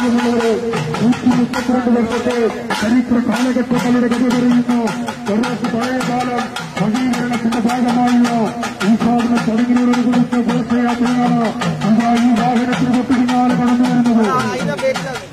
പ്രിയമുള്ളവരെ നൂറ്റി മുപ്പത്തിരണ്ട് വർഷത്തെ ചരിത്ര കാലഘട്ടങ്ങളുടെ കഥ പറയുന്നു കുറച്ച് പഴയ കാലം നവീകരണത്തിന്റെ ഭാഗമായുള്ള ഉദ്ഘാടന ചടങ്ങിനോടനുബന്ധിച്ച ഘോഷയാത്രയാണ് ഇതാ ഈ വാഹനത്തിന് തൊട്ട് പിന്നാലെ കടന്നു വരുന്നത്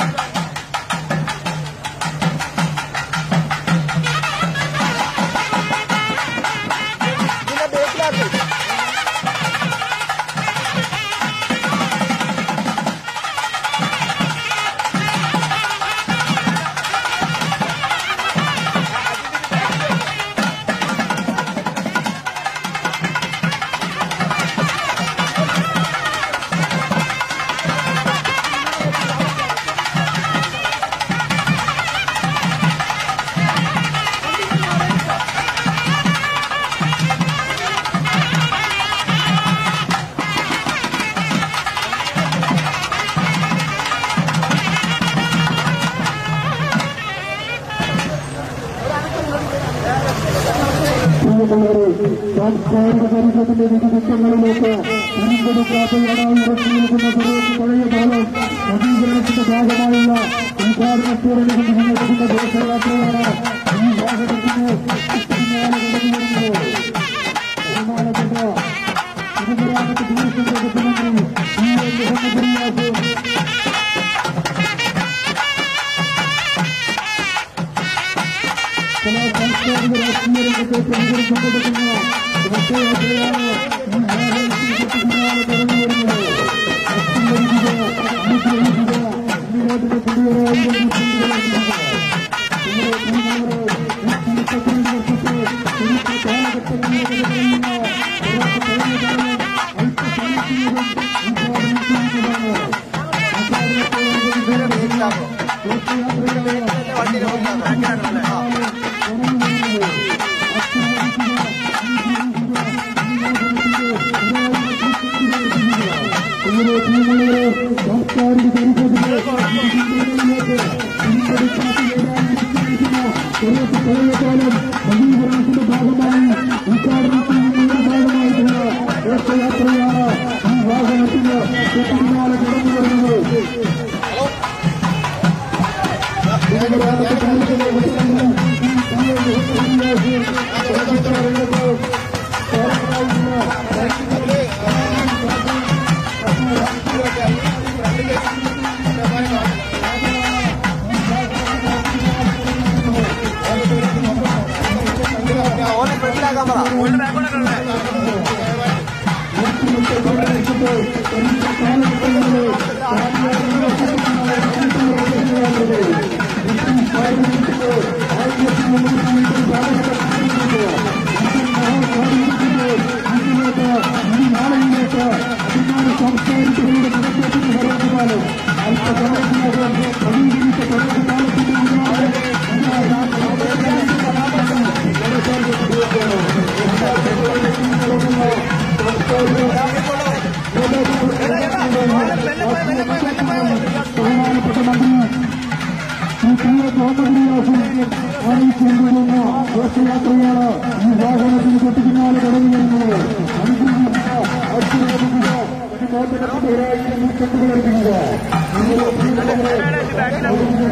പ്രിയമുള്ളവരെ സാംസ്കാരിക ചരിത്രത്തിന്റെ വിവിധങ്ങളിലേക്ക് ഇരുമ്പെടുക്കാത്തയായി ഉറച്ചു നിൽക്കുന്ന കുറച്ച് പഴയ കാലം നവീകരണത്തിന്റെ ഭാഗമായുള്ള ഉദ്ഘാടനത്തോടനുബന്ധിച്ച് നടക്കുന്ന ഘോഷയാത്രയാണ് ഈ വാഹനത്തിന് പിന്നാലെ കടന്നു വരുന്നത് ബഹുമാനപ്പെട്ട പൊതുമരാമത്ത് ടൂറിസം വകുപ്പ് മന്ത്രി പി എൻ മുഹമ്മദ് റിയാസ് കലാ സാംസ്കാരിക രാഷ്ട്രീയ രംഗത്തെ പ്രമുഖർ പങ്കെടുക്കുന്ന ഘോഷയാത്രയാണ് ഈ വാഹനത്തിന് പിന്നാലെ കടന്നു വരുന്നത് അസ്തംഭരിക്കുക അനുഗ്രഹിക്കുക ഇതിനാട്ടിലെ പുതിയൊരായിരം ദൂഷ്യങ്ങളുണ്ടാകുക ഇവിടെ പ്രിയമുള്ളവരെ നൂറ്റി മുപ്പത്തിരണ്ട് വർഷത്തെ ചരിത്ര കാലഘട്ടങ്ങളിലൂടെ പറയുന്ന കുറച്ച് കഴിഞ്ഞ കാലം അല്പസമയത്തിനകം ഉദ്ഘാടനം ചെയ്യുന്നതാണ് ഉദ്ഘാടനത്തോടനുബന്ധിച്ച് ഘോഷയാത്രയാണ് സാംസ്കാരിക ചരിത്രത്തിലേക്ക് നവീകരണത്തിന്റെ ഭാഗമായി ഉദ്ഘാടനത്തിന്റെ ഭാഗമായിട്ടുള്ള ഘോഷയാത്രയാണ് ഈ വാഹനത്തിന് തൊട്ടുപിന്നാലെ കടന്നു വരുന്നത് ഓനെ ഫ്രണ്ടിലാക്കാൻ പറ ബഹുമാനപ്പെട്ട മന്ത്രി ശ്രീ പി എ മുഹമ്മദ് അറിയിച്ചുകൊണ്ടുവരുന്ന ഘോഷയാത്രയാണ് ഈ വാഹനത്തിന് തൊട്ട് പിന്നാലെ കടന്നു വരുന്നത് അനുഗ്രഹിക്കുക ആശീർവദിക്കുക അനുമോദനത്തിനെതിരായി നൂറ്റെട്ടുകൾ അർപ്പിക്കുക നിങ്ങളുടെ പ്രിയപ്പെട്ടവരെ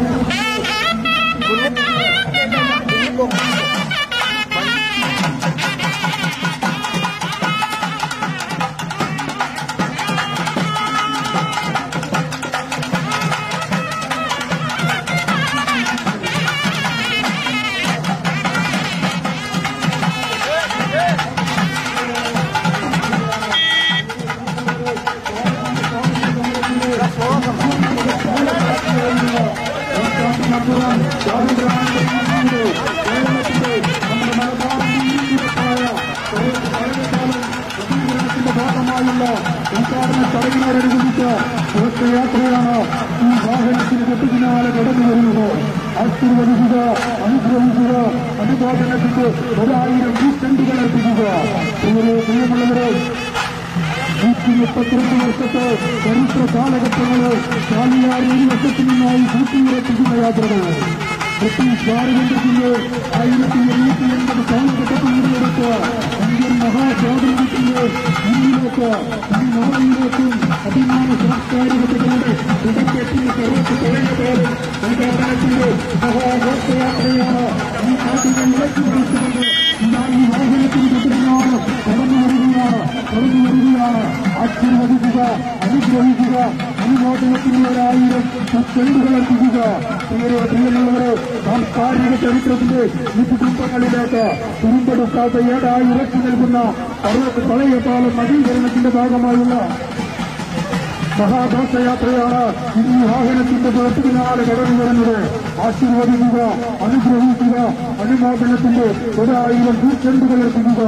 ഭാഗമായുള്ള ഉദ്ഘാടന ചടങ്ങിനോടനുബന്ധിച്ച് ഘോഷയാത്രയാണ് ഈ വാഹനത്തിന് തൊട്ടു പിന്നാലെ കടന്നു വരുന്നത് ആശീർവദിക്കുക അനുഗ്രഹിക്കുക അനുമോദനത്തിന് ഒരായിരം നൂറ്റണ്ടുകൾ അർപ്പിക്കുക പ്രിയരെ പ്രിയമുള്ളവരെ നൂറ്റി മുപ്പത്തിരണ്ട് വർഷത്തെ ചരിത്ര കാലഘട്ടങ്ങള് ചാലിയാർ ഒരു വർഷത്തിൽ നിന്നായി കൂട്ടിയുറപ്പിക്കുന്ന യാത്രകൾ ബ്രിട്ടീഷ് പാർലമെന്റിന്റെ ആയിരത്തി എണ്ണൂറ്റി എൺപത് കാലഘട്ടത്തിൽ നിന്നെടുത്ത ഇന്ത്യൻ മഹാസ്വാതന്ത്ര്യത്തിന്റെ മുന്നിലേക്ക് ഈ നാളിലേക്കും അഭിമാന സാംസ്കാരികതകളുടെ ഇടയ്ക്കെത്തുന്ന സർവത്ത് പഴയകാലം ഉദ്ഘാടനത്തിന്റെ മഹാഘോഷയാത്രയാണ് ഈ നാട്ടുകളിലേക്ക് വിളിച്ചുകൊണ്ട് ഇതാ ഈ വാഹനത്തിന് ചുറ്റുമാണ് കടന്നു വരികയാണ് കടന്നു വരികയാണ് ആശീർവദിക്കുക അനുഗ്രഹിക്കുക അനുമോദനത്തിന്റെ ഒരായിരം സെക്കൻഡുകൾ എത്തിക്കുക പ്രിയരെ പ്രിയമുള്ളവരെ സാംസ്കാരിക ചരിത്രത്തിന്റെ ഈ കുടുംബങ്ങളിലേക്ക് തുരുമ്പെടുക്കാത്ത ഏടായി ഉറച്ചു നൽകുന്ന അറുപത് പഴയ കാലം നവീകരണത്തിന്റെ ഭാഗമായുള്ള മഹാഘോഷയാത്രയാണ് ഈ വാഹനത്തിന്റെ പുറത്തിനാല് കടന്നു വരുന്നത് ആശീർവദിക്കുക അനുഗ്രഹിക്കുക അനുമോദനത്തിന്റെ ഒരായിരം സെക്കൻഡുകൾ എത്തിക്കുക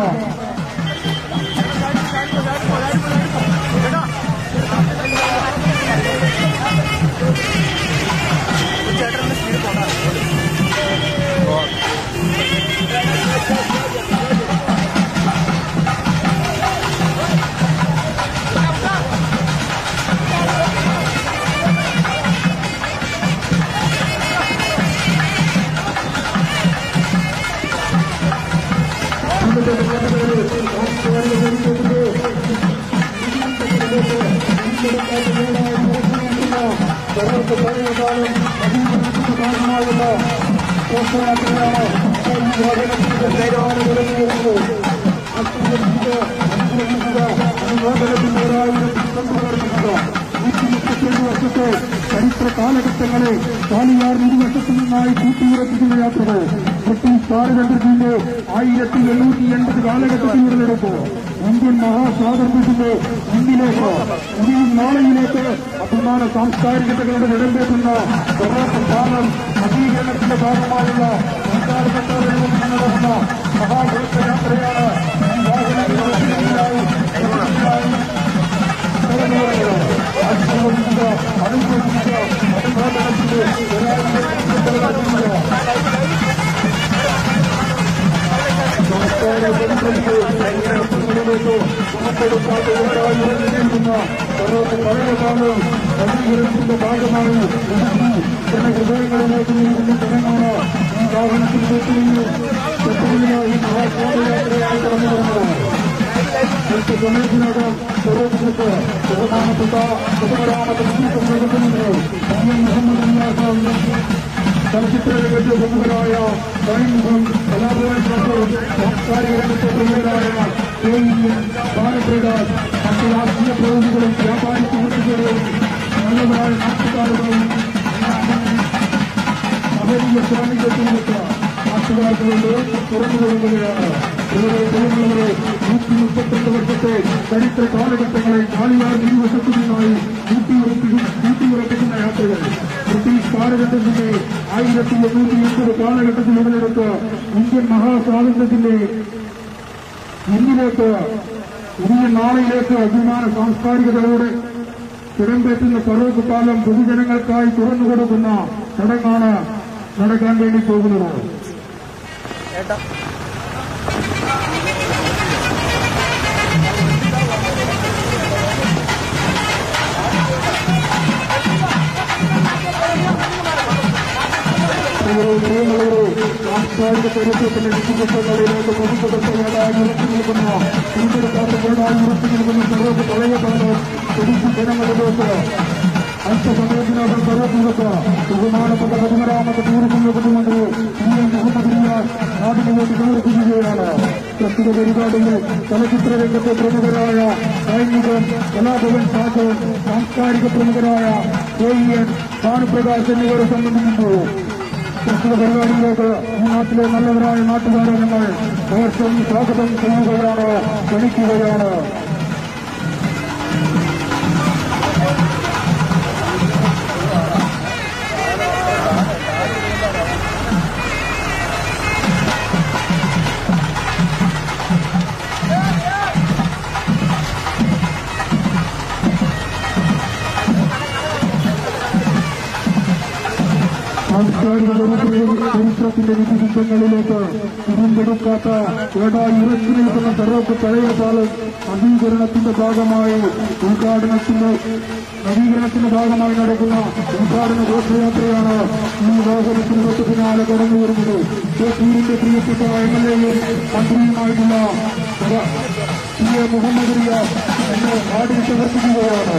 സർവത്ത് പഴയകാലം അഭിമാനത്തിന്റെ ഭാഗമായുള്ള ഘോഷയാത്രയാണ് ഈ വാഹനത്തിന്റെ വരുന്നത് ആശീർവദിക്കുക അനുഗ്രഹിക്കുക അനുമോദനത്തിന്റെ ഒരായിരം സംഭവിക്കുക നൂറ്റിമുപ്പത്തിരണ്ട് വർഷത്തെ ചരിത്ര കാലഘട്ടങ്ങളെ കാലിയാർ ഇരുവശത്തു നിന്നായി കൂട്ടിയുറപ്പിക്കുന്ന യാത്രകൾ ബ്രിട്ടീഷ് പാരതന്ത്ര്യത്തിന്റെ ആയിരത്തി എണ്ണൂറ്റി എൺപത് കാലഘട്ടത്തിൽ ഉടലെടുപ്പ് ഇന്ത്യൻ മഹാസ്വാതന്ത്ര്യത്തിന്റെ മുന്നിലേക്ക് ഇനിയും നാളെയിലേക്ക് അഭിമാന സാംസ്കാരികതകളുടെ നിലമ്പേറ്റുന്ന സർവോത്ത കാലം നവീകരണത്തിന്റെ ഭാഗമായുള്ള സംസ്കാരഘട്ടങ്ങളിൽ നടന്ന മഹാഘോഷയാത്രയാണ് ഈ വാഹനങ്ങളുടെ അനുഗ്രഹിക്കുക അനുഗ്രഹിക്കുക അനുമോദനത്തിന്റെ നവീകരണത്തിന്റെ ഭാഗമായി ചില ഹൃദയങ്ങളിലേക്ക് നീങ്ങുന്ന ജനങ്ങളാണ് ഈ വാഹനത്തിൽ വീട്ടിലെയും ചെറുതിനായി മഹാഘോഷയാത്രയായി കടന്നു വരുന്നത് അടുത്ത സമയത്തിനകം സർവീസിലേക്ക് ബഹുമാനപ്പെട്ട പൊതുമരാമത്ത് നൽകുന്നുണ്ട് മുഹമ്മദ് അലിയാസം ചലച്ചിത്ര രംഗത്തെ പ്രമുഖരായ സൈനികം കലാഭവൻ പ്രഭു സാംസ്കാരിക രംഗത്തെ പ്രമുഖരായ ബാലപ്രകാശ് മറ്റ് രാഷ്ട്രീയ പ്രതിനിധികളും വ്യാപാരി സുഹൃത്തുക്കളും നല്ലതായ നാട്ടുകാരുകളും അപരിയ സാന്നിധ്യത്തിലേക്ക് നാട്ടുകാർക്ക് കൊണ്ട് തുറന്നു കൊടുക്കുകയാണ് ഇവരെ പ്രിയമുള്ളവരെ നൂറ്റി മുപ്പത്തിരണ്ട് വർഷത്തെ ചരിത്ര കാലഘട്ടങ്ങളെ കാളിയാർ ഇരുവശത്തു നിന്നായി കൂട്ടിയുറപ്പിക്കുന്ന യാത്രകൾ ബ്രിട്ടീഷ് കാലഘട്ടത്തിന്റെ ആയിരത്തി എണ്ണൂറ്റി എൺപത് കാലഘട്ടത്തിൽ ഉടലെടുത്ത് ഇന്ത്യൻ മഹാസ്വാതന്ത്ര്യത്തിന്റെ ഇന്നിലേക്ക് ഇനി നാളെയിലേക്ക് അഭിമാന സാംസ്കാരികതയോടെ തിടമ്പേറ്റുന്ന സർവ്വ കാലം പൊതുജനങ്ങൾക്കായി തുറന്നു കൊടുക്കുന്ന ചടങ്ങാണ് നടക്കാൻ വേണ്ടി പോകുന്നത് പ്രിയമുള്ളവരെ സാംസ്കാരിക ചരിത്രത്തിന്റെ വിശുദ്ധങ്ങളിലേക്ക് പൊതുജനങ്ങളായി ഉറച്ചു നിൽക്കുന്ന തിരഞ്ഞെടുക്കാത്ത വീടായി ഉറച്ചു നിൽക്കുന്ന സർവ്വ പഴയ കാലം പൊതുജ ജനങ്ങളിലേക്ക് അല്പസമയത്തിനകം സർവ്വത്തിലേക്ക് ബഹുമാനപ്പെട്ട പതിമരാമത്തെ ടൂറിസം വകുപ്പ് മന്ത്രി പി എം മുഹമ്മദ് റിയാസ് നാടിനുവേണ്ടി സമർപ്പിക്കുകയാണ് പ്രസ്തുത പരിപാടിയിൽ ചലച്ചിത്ര രംഗത്തെ പ്രമുഖരായ സൈനികം കലാഭവൻ സാജൻ സാംസ്കാരിക പ്രമുഖരായ കെ ഇ എൻ ഭാനുപ്രകാശ് എന്നിവരെ സംബന്ധിക്കുന്നു പ്രസ്തുത പരിപാടിയിലേക്ക് ഈ നാട്ടിലെ നല്ലവരായ നാട്ടുകാരെ ഞങ്ങൾ ഏവർക്കും സ്വാഗതം ചെയ്യുകയാണ് ക്ഷണിക്കുകയാണ് സാംസ്കാരിക ചരിത്രത്തിന്റെ വിധിബന്ധങ്ങളിലേക്ക് തിരുമ്പെടുക്കാത്ത ഏടായി ഉറച്ചു നിൽക്കുന്ന സർവ്വ പഴയ കാലം നവീകരണത്തിന്റെ ഭാഗമായി ഉദ്ഘാടനത്തിന്റെ നവീകരണത്തിന്റെ ഭാഗമായി നടക്കുന്ന ഉദ്ഘാടന ഘോഷയാത്രയാണ് ഈ വാഹനത്തിൽ തൊട്ട് പിന്നാലെ കടന്നു വരുന്നത് തൃശ്ശൂരിന്റെ പ്രിയപ്പെട്ട എം എൽ എയും മന്ത്രിയുമായിട്ടുള്ള പി എ മുഹമ്മദ് റിയാസ് എന്നെ നാടിൽ പ്രവർത്തിക്കുകയാണ്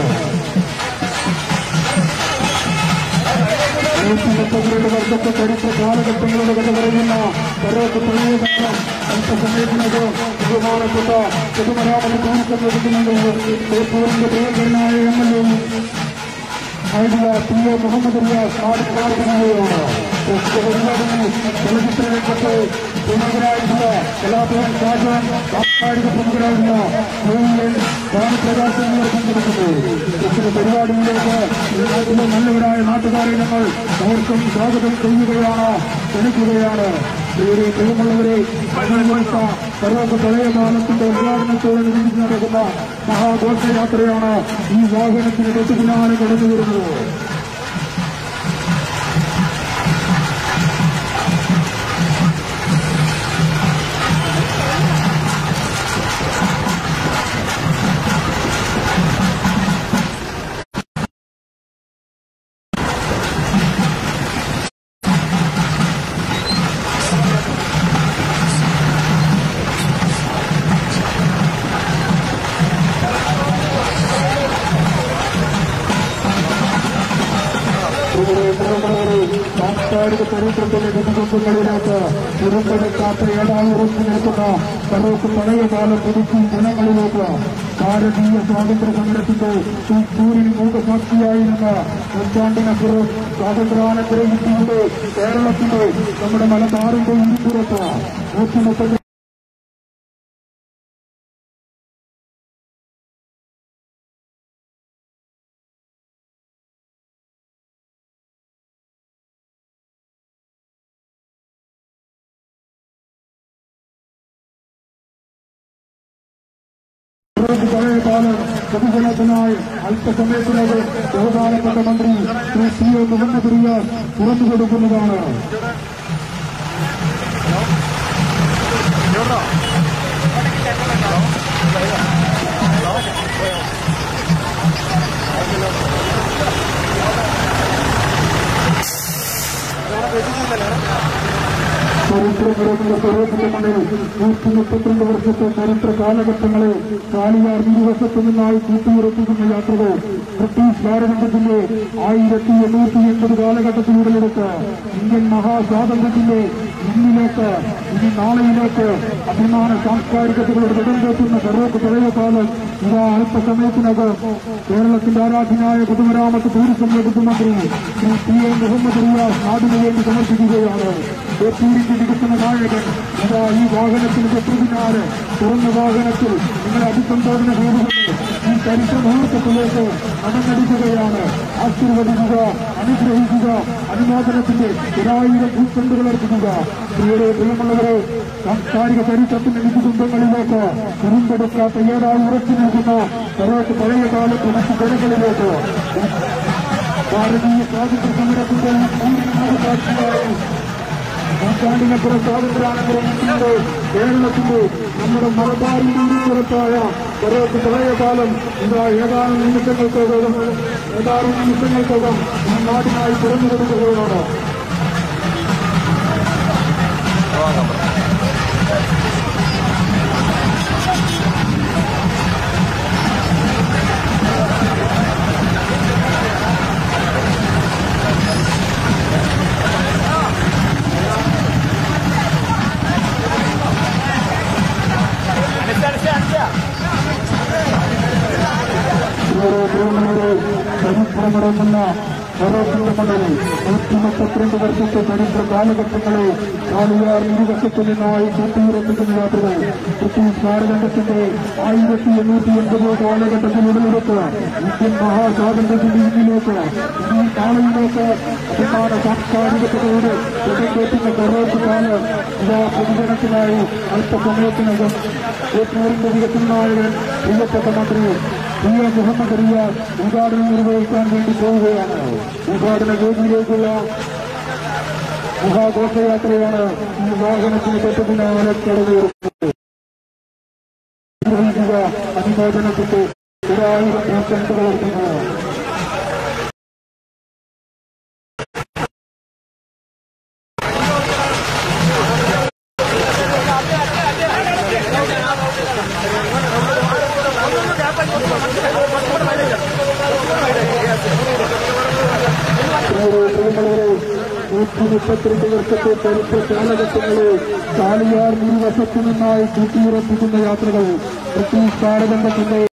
നൂറ്റിമുപ്പത്തിരണ്ട് വർഷത്തെ ചരിത്ര കാലഘട്ടങ്ങളുടെ കഥ പറയുന്ന കരോക്ക് പഴയകാലം അല്പസമയത്തിനകം ബഹുമാനപ്പെട്ട പൊതുമരാമത്ത് ടൂറിസം വകുപ്പിന്റെ തേപ്പൂരിന്റെ പ്രിയങ്കരനായ എം എൽ എയും ആയിട്ടുള്ള പി എ മുഹമ്മദ് റിയാസ് നാട് പ്രാർത്ഥനയാണ് ചലച്ചിത്ര രംഗത്ത് പ്രമുഖരായിട്ടുള്ള കലാഭവൻ ഷാജാൻ സാംസ്കാരിക പ്രമുഖരായിട്ടുള്ള പ്രകാശം എന്നിവർ പങ്കെടുക്കുന്നു ഇത്തരം പരിപാടിയിലേക്ക് ഈ നാട്ടിലെ നല്ലവരായ നാട്ടുകാരെ ഞങ്ങൾ അവർക്കും സ്വാഗതം ചെയ്യുകയാണ് ക്ഷണിക്കുകയാണ് പ്രിയരെ പ്രിയമുള്ളവരെ പതിനെടുത്ത കരോക്ക് പഴയ കാലത്തിന്റെ ഉദ്ഘാടനത്തോടനുബന്ധിച്ച് നടക്കുന്ന മഹാഘോഷയാത്രയാണ് ഈ വാഹനത്തിന് തൊട്ടു പിന്നാലെ കടന്നു വരുന്നത് സാംസ്കാരിക ചരിത്രത്തിലെ വിധികുമ്പങ്ങളിലേക്ക് ഉറപ്പെടുക്കാത്ത ഏതാണ്ട് ഉറച്ചു നിൽക്കുന്ന കരോക്ക് പഴയകാലം പുതുക്കി ജനങ്ങളിലേക്ക് ഭാരതീയ സ്വാതന്ത്ര്യ സമരത്തിന്റെ ഈ സൂര്യൻ മൂകസാക്ഷിയായിരുന്ന നൂറ്റാണ്ടിനപ്പുറം സ്വാതന്ത്ര്യാനന്തര ഇന്ത്യയുടെ കേരളത്തിന്റെ നമ്മുടെ മലബാറിന്റെ ഇരുപുറത്ത് നൂറ്റി മുപ്പത്തി റോഡ് പഴയ കാലം പൊതുജനത്തിനായി അല്പസമയത്തിനകം ബഹുമാനപ്പെട്ട മന്ത്രി ശ്രീ സി എ മുഹമ്മദ് റിയാസ് തുറന്നു കൊടുക്കുന്നതാണ് ചരിത്രനിരക്കുന്ന സ്വരൂപത്തിന്റെ മണ്ണിൽ നൂറ്റി മുപ്പത്തിരണ്ട് വർഷത്തെ ചരിത്ര കാലഘട്ടങ്ങളെ കാലിയാർ ഇരുവശത്തു നിന്നായി കൂട്ടിയുറപ്പിക്കുന്ന യാത്രകൾ ബ്രിട്ടീഷ് ഭാരതത്തിന്റെ ആയിരത്തി എണ്ണൂറ്റി എൺപത് കാലഘട്ടത്തിൽ ഉടലെടുത്ത് ഇന്ത്യൻ മഹാസ്വാതന്ത്ര്യത്തിന്റെ ഇന്നിലേക്ക് ഇനി നാളെയിലേക്ക് അഭിമാന സാംസ്കാരികതകളുടെ നെടുങ്കേറ്റുന്ന സർവ്വ പഴയ കാലം ഇതാ അല്പസമയത്തിനകം കേരളത്തിന്റെ ആരാധനായ പൊതുമരാമത്ത് ടൂറിസം വകുപ്പ് മന്ത്രി ശ്രീ പി എ മുഹമ്മദ് റിയാസ് നാടിനു വേണ്ടി സമർപ്പിക്കുകയാണ് ബേപ്പൂരിന്റെ വികസന നായകൻ ഇതാ ഈ വാഹനത്തിന് തൊട്ടുപിന്നാലെ തുറന്ന വാഹനത്തിൽ നിങ്ങളെ അഭിസംബോധന ചെയ്തുകൊണ്ട് ഈ ചരിത്ര മുഹൂർത്തത്തിലേക്ക് നടന്നടിക്കുകയാണ് ആശീർവദിക്കുക അനുഗ്രഹിക്കുക അനുമോദനത്തിന്റെ ഒരായിരം ഭൂഖണ്ഡുകൾ അർപ്പിക്കുക പ്രിയരെ പ്രിയമുള്ളവരെ സാംസ്കാരിക ചരിത്രത്തിന്റെ വിധുകുംഭങ്ങളിലേക്ക് കുറുമ്പെടുക്കാത്ത ഏതായി ഉറച്ചു നിൽക്കുന്ന കരോട്ട് പഴയ കാലത്ത് മറ്റു ജനങ്ങളിലേക്ക് ഭാരതീയ സ്വാതന്ത്ര്യ സമരത്തിന്റെ സാക്ഷിയായി നൂറ്റാണ്ടിനപ്പുറം സ്വാതന്ത്ര്യാനന്തരം ഇന്ത്യയുടെ കേരളത്തിന്റെ നമ്മുടെ മലബാറിന്റെ ഇരുപുറത്തായ കരോട്ട് പഴയ കാലം ഇതാ ഏതാനും നിമിഷങ്ങൾക്കകം ഏതാനും നിമിഷങ്ങൾക്കകം ഈ നാടിനായി തുറന്നു കൊടുക്കുകയാണ് ഓരോ ഭൂമിയുടെ ചരിത്രമടങ്ങുന്ന ഓരോത്തിന്റെ മണ്ണിൽ നൂറ്റി മുപ്പത്തിരണ്ട് വർഷത്തെ ചരിത്ര കാലഘട്ടങ്ങളെ കാളിയാർ ഇരുവശത്തു നിന്നായി കൂട്ടിയുറപ്പിക്കുന്ന യാത്രകൾ ബ്രിട്ടീഷ് ഭാരതത്തിന്റെ ആയിരത്തി എണ്ണൂറ്റി എൺപത് കാലഘട്ടത്തിൽ ഉടലെടുത്ത് ഇന്ത്യൻ മഹാസ്വാതന്ത്ര്യത്തിന്റെ ഇന്നിലേക്ക് ഇനി നാളെയിലേക്ക് അഭിമാന സാംസ്കാരികതയുടെ തുടങ്ങേറ്റുന്ന കറോട്ട് കാലം ഇതാ പൊതുജനത്തിനായി അല്പസമയത്തിനകം ഏപ്രിലിന്റെ വികസന നായകൻ പ്രിയപ്പെട്ട മന്ത്രി പി എ മുഹമ്മദ് റിയാസ് ഉദ്ഘാടനം നിർവഹിക്കാൻ വേണ്ടി പോവുകയാണ് ഉദ്ഘാടന വേദിയിലേക്കുള്ള മഹാഘോഷയാത്രയാണ് ഈ വാഹനത്തിന് തൊട്ട് പിന്നാലെ കടന്നു വരുന്നത് നിർവഹിക്കുക അനുമോദനത്തിന്റെ ഒരായിരം ഭൂഖണ്ഡുകൾ എത്തുന്നു ആ നൂറ്റി മുപ്പത്തിരണ്ട് വർഷത്തെ ചരിത്ര കാലഘട്ടങ്ങളെ ചാലിയാർ ഇരുവശത്തു നിന്നായി കൂട്ടിയുറപ്പിക്കുന്ന യാത്രകൾ ബ്രിട്ടീഷ് പാരതന്ത്രത്തിന്റെ